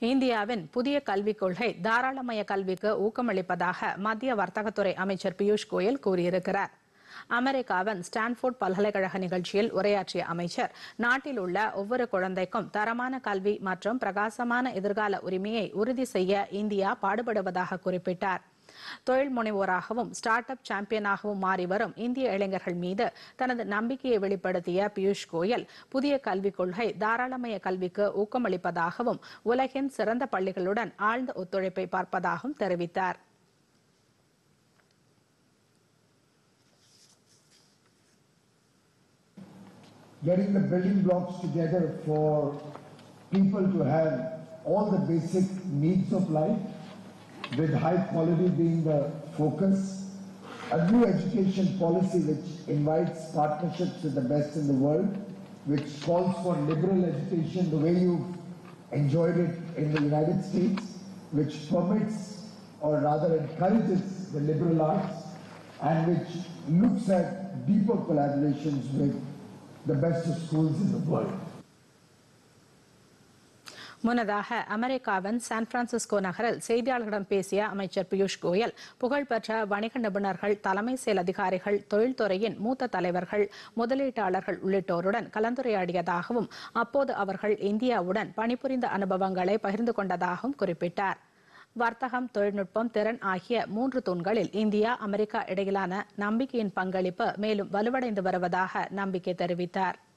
இந்தியாவின் புதிய கல்விக் கொள்கை தாராளமய கல்விக்கு ஊக்கமளிப்பதாக மத்திய வர்த்தகத்துறை அமைச்சர் பியூஷ் கோயல் கூறியிருக்கிறார் அமெரிக்காவின் ஸ்டான்ஃபோர்ட் பல்கலைக்கழக நிகழ்ச்சியில் உரையாற்றிய அமைச்சர் நாட்டில் உள்ள ஒவ்வொரு குழந்தைக்கும் தரமான கல்வி மற்றும் பிரகாசமான எதிர்கால உரிமையை உறுதி செய்ய இந்தியா பாடுபடுவதாக குறிப்பிட்டார் தொழில் முனைவோராகவும் ஸ்டார்ட் அப் சாம்பியனாகவும் மாறி வரும் இந்திய இளைஞர்கள் மீது தனது நம்பிக்கையை வெளிப்படுத்திய பியூஷ் கோயல் புதிய கல்விக் கொள்கை தாராளமய கல்விக்கு ஊக்கமளிப்பதாகவும் உலகின் சிறந்த பள்ளிகளுடன் ஆழ்ந்த ஒத்துழைப்பை பார்ப்பதாகவும் தெரிவித்தார் getting the building blocks together for people to have all the basic needs of life, with high quality being the focus. A new education policy which invites partnerships with the best in the world, which calls for liberal education the way you've enjoyed it in the United States, which permits or rather encourages the liberal arts, and which looks at deeper collaborations with the best of schools in the world. முன்னதாக அமெரிக்காவின் San Francisco நகரில் செய்தியாளர்களிடம் பேசிய அமைச்சர் பியூஷ் கோயல் புகழ்பெற்ற வணிக நிபுணர்கள் தலைமை செயல் அதிகாரிகள் தொழில்துறையின் மூத்த தலைவர்கள் முதலீட்டாளர்கள் உள்ளிட்டோருடன் கலந்துரையாடியதாகவும் அப்போது அவர்கள் இந்தியாவுடன் பணிபுரிந்த அனுபவங்களை பகிர்ந்து கொண்டதாகவும் குறிப்பிட்டார் வர்த்தகம் தொழில்நுட்பம் திறன் ஆகிய மூன்று தூண்களில் இந்தியா அமெரிக்கா இடையிலான நம்பிக்கையின் பங்களிப்பு மேலும் வலுவடைந்து வருவதாக நம்பிக்கை தெரிவித்தார்